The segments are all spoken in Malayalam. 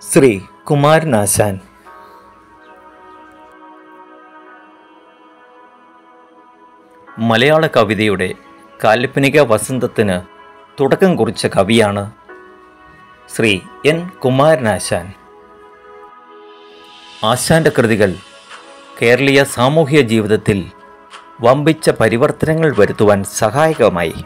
ശ്രീ കുമാരനാശാൻ മലയാള കവിതയുടെ കാൽപ്പനിക വസന്തത്തിന് തുടക്കം കുറിച്ച കവിയാണ് ശ്രീ എൻ കുമാരനാശാൻ ആശാന്റെ കൃതികൾ കേരളീയ സാമൂഹ്യ ജീവിതത്തിൽ വമ്പിച്ച പരിവർത്തനങ്ങൾ വരുത്തുവാൻ സഹായകമായി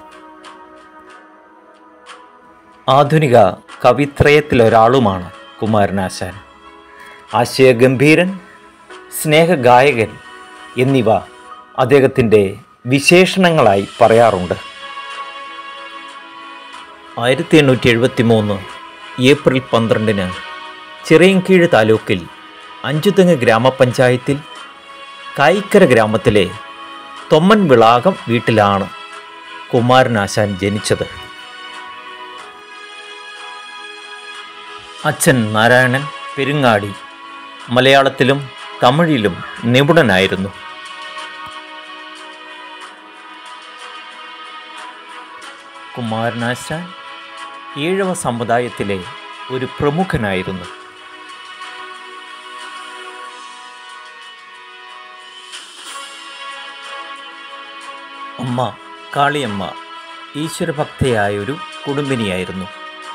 ആധുനിക കവിത്രയത്തിലൊരാളുമാണ് കുമാരനാശാൻ ആശയഗംഭീരൻ സ്നേഹഗായകൻ എന്നിവ അദ്ദേഹത്തിൻ്റെ വിശേഷണങ്ങളായി പറയാറുണ്ട് ആയിരത്തി എണ്ണൂറ്റി എഴുപത്തി മൂന്ന് ഏപ്രിൽ പന്ത്രണ്ടിന് ചിറയൻകീഴ് താലൂക്കിൽ അഞ്ചുതെങ്ങ് ഗ്രാമപഞ്ചായത്തിൽ കായിക്കര ഗ്രാമത്തിലെ തൊമ്മൻ വിളാകം വീട്ടിലാണ് കുമാരനാശാൻ ജനിച്ചത് അച്ഛൻ നാരായണൻ പെരുങ്ങാടി മലയാളത്തിലും തമിഴിലും നിപുണനായിരുന്നു കുമാരനാശാൻ ഈഴവ സമുദായത്തിലെ ഒരു പ്രമുഖനായിരുന്നു അമ്മ കാളിയമ്മ ഈശ്വരഭക്തയായൊരു കുടുംബിനിയായിരുന്നു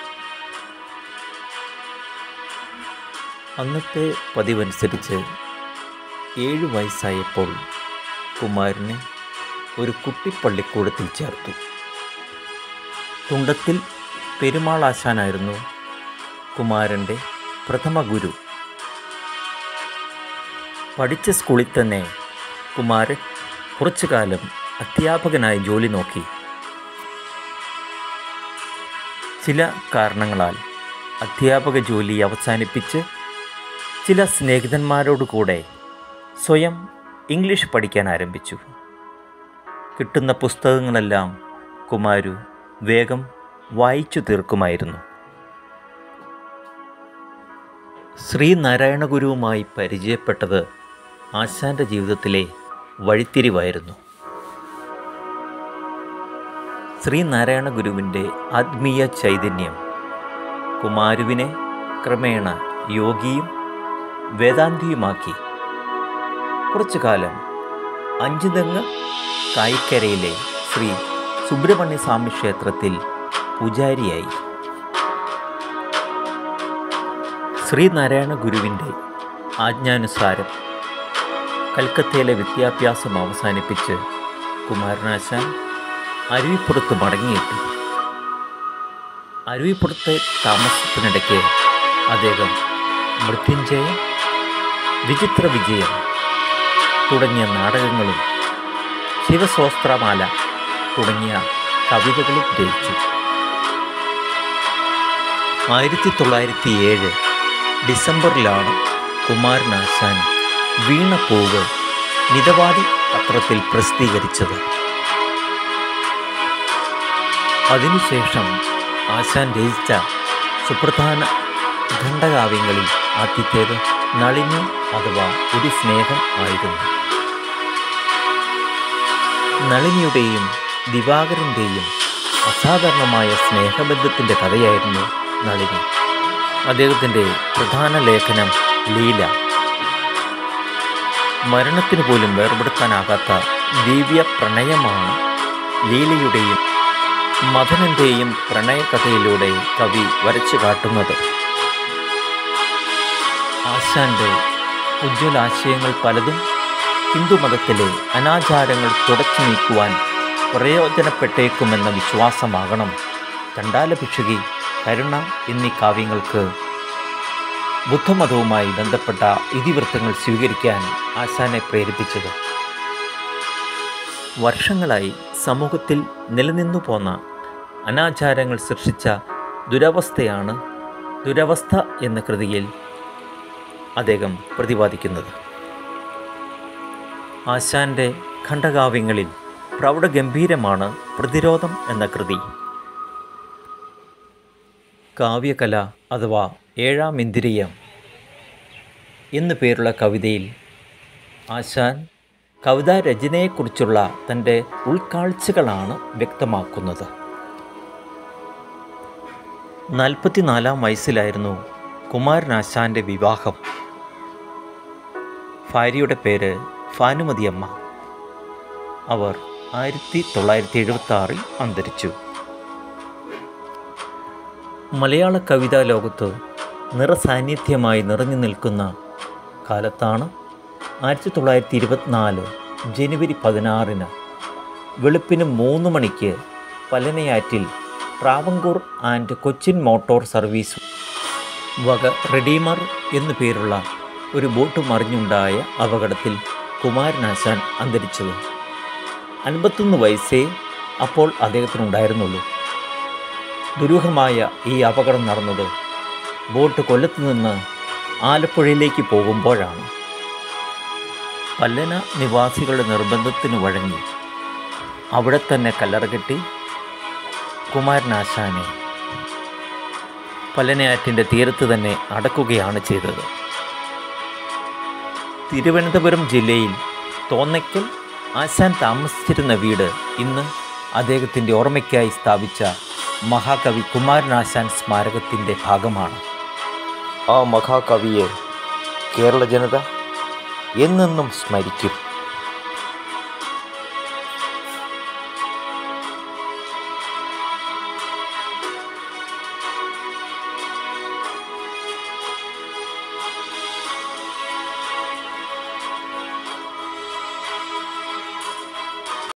അന്നത്തെ പതിവനുസരിച്ച് ഏഴ് വയസ്സായപ്പോൾ കുമാരനെ ഒരു കുട്ടിപ്പള്ളിക്കൂടത്തിൽ ചേർത്തു തുണ്ടത്തിൽ പെരുമാളാശാനായിരുന്നു കുമാരൻ്റെ പ്രഥമ ഗുരു പഠിച്ച സ്കൂളിൽ തന്നെ കുമാരൻ കുറച്ചു കാലം അധ്യാപകനായി ജോലി നോക്കി ചില കാരണങ്ങളാൽ അധ്യാപക ജോലി അവസാനിപ്പിച്ച് ചില സ്നേഹിതന്മാരോട് കൂടെ സ്വയം ഇംഗ്ലീഷ് പഠിക്കാൻ ആരംഭിച്ചു കിട്ടുന്ന പുസ്തകങ്ങളെല്ലാം കുമാരു വേഗം വായിച്ചു തീർക്കുമായിരുന്നു ശ്രീനാരായണ ഗുരുവുമായി പരിചയപ്പെട്ടത് ആശാന്റെ ജീവിതത്തിലെ വഴിത്തിരിവായിരുന്നു ശ്രീനാരായണ ഗുരുവിൻ്റെ ആത്മീയ ചൈതന്യം കുമാരുവിനെ ക്രമേണ യോഗിയും വേദാന്തിയുമാക്കി കുറച്ചു കാലം അഞ്ചുതെങ്ങ് കായിക്കരയിലെ ശ്രീ സുബ്രഹ്മണ്യ സ്വാമി ക്ഷേത്രത്തിൽ പൂജാരിയായി ശ്രീനാരായണ ഗുരുവിൻ്റെ ആജ്ഞാനുസാരം കൽക്കത്തയിലെ വിദ്യാഭ്യാസം അവസാനിപ്പിച്ച് കുമാരനാശാൻ അരുവിപ്പുറത്ത് മടങ്ങിയെത്തി അരുവിപ്പുറത്തെ താമസത്തിനിടയ്ക്ക് അദ്ദേഹം മൃത്യുഞ്ജയം വിചിത്ര വിജയം തുടങ്ങിയ നാടകങ്ങളും ശിവസോസ്ത്രമാല തുടങ്ങിയ കവിതകളും രചിച്ചു ആയിരത്തി തൊള്ളായിരത്തി ഏഴ് ഡിസംബറിലാണ് കുമാരനാശാൻ വീണപ്പൂവ് മിതവാദി പത്രത്തിൽ പ്രസിദ്ധീകരിച്ചത് അതിനുശേഷം ആശാൻ രചിച്ച സുപ്രധാന ഖണ്ഡകാവ്യങ്ങളിൽ ആദ്യത്തേത് നളിനി അഥവാ ഒരു സ്നേഹം ആയിരുന്നു നളിനിയുടെയും ദിവാകരൻ്റെയും അസാധാരണമായ സ്നേഹബന്ധത്തിൻ്റെ കഥയായിരുന്നു നളിനി അദ്ദേഹത്തിൻ്റെ പ്രധാന ലേഖനം ലീല മരണത്തിന് പോലും വേർപെടുത്താനാകാത്ത ദിവ്യ പ്രണയമാണ് ലീലയുടെയും മദനൻ്റെയും പ്രണയകഥയിലൂടെ കവി വരച്ചു കാട്ടുന്നത് ആശാന്റെ ഉജ്ജ്വലാശയങ്ങൾ പലതും ഹിന്ദുമതത്തിലെ അനാചാരങ്ങൾ തുടച്ചു നീക്കുവാൻ പ്രയോജനപ്പെട്ടേക്കുമെന്ന വിശ്വാസമാകണം ചണ്ടാലഭിക്ഷുകി കരുണ എന്നീ കാവ്യങ്ങൾക്ക് ബുദ്ധമതവുമായി ബന്ധപ്പെട്ട ഇതിവൃത്തങ്ങൾ സ്വീകരിക്കാൻ ആശാനെ പ്രേരിപ്പിച്ചത് വർഷങ്ങളായി സമൂഹത്തിൽ നിലനിന്നു പോന്ന അനാചാരങ്ങൾ സൃഷ്ടിച്ച ദുരവസ്ഥയാണ് ദുരവസ്ഥ എന്ന കൃതിയിൽ അദ്ദേഹം പ്രതിപാദിക്കുന്നത് ആശാന്റെ ഖണ്ഡകാവ്യങ്ങളിൽ പ്രൗഢഗംഭീരമാണ് പ്രതിരോധം എന്ന കൃതി കാവ്യകല അഥവാ ഏഴാം ഇന്ദ്രിയം എന്നു പേരുള്ള കവിതയിൽ ആശാൻ കവിതാ രചനയെക്കുറിച്ചുള്ള തൻ്റെ ഉൾക്കാഴ്ചകളാണ് വ്യക്തമാക്കുന്നത് നാൽപ്പത്തിനാലാം വയസ്സിലായിരുന്നു കുമാരനാശാൻ്റെ വിവാഹം ഭാര്യയുടെ പേര് ഭാനുമതി അമ്മ അവർ ആയിരത്തി തൊള്ളായിരത്തി എഴുപത്തി ആറിൽ അന്തരിച്ചു മലയാള കവിതാ ലോകത്ത് നിറസാന്നിധ്യമായി നിറഞ്ഞു നിൽക്കുന്ന കാലത്താണ് ആയിരത്തി തൊള്ളായിരത്തി ഇരുപത്തിനാല് ജനുവരി പതിനാറിന് വെളുപ്പിന് മൂന്ന് മണിക്ക് പലനയാറ്റിൽ Travancore and Cochin motor service വക റെഡീമർ എന്നു പേരുള്ള ഒരു ബോട്ട് മറിഞ്ഞുണ്ടായ അപകടത്തിൽ കുമാരനാശാൻ അന്തരിച്ചത് അൻപത്തൊന്ന് വയസ്സേ അപ്പോൾ അദ്ദേഹത്തിനുണ്ടായിരുന്നുള്ളൂ ദുരൂഹമായ ഈ അപകടം നടന്നത് ബോട്ട് കൊല്ലത്ത് നിന്ന് ആലപ്പുഴയിലേക്ക് പോകുമ്പോഴാണ് പല്ലന നിവാസികളുടെ നിർബന്ധത്തിന് വഴങ്ങി അവിടെ തന്നെ കല്ലറ കെട്ടി കുമാരനാശാനെ പല്ലനയാറ്റിൻ്റെ തീരത്ത് തന്നെ അടക്കുകയാണ് ചെയ്തത് തിരുവനന്തപുരം ജില്ലയിൽ തോന്നയ്ക്കൽ ആശാൻ താമസിച്ചിരുന്ന വീട് ഇന്ന് അദ്ദേഹത്തിൻ്റെ ഓർമ്മയ്ക്കായി സ്ഥാപിച്ച മഹാകവി കുമാരനാശാൻ സ്മാരകത്തിൻ്റെ ഭാഗമാണ് ആ മഹാകവിയെ കേരള ജനത എന്നെന്നും സ്മരിക്കും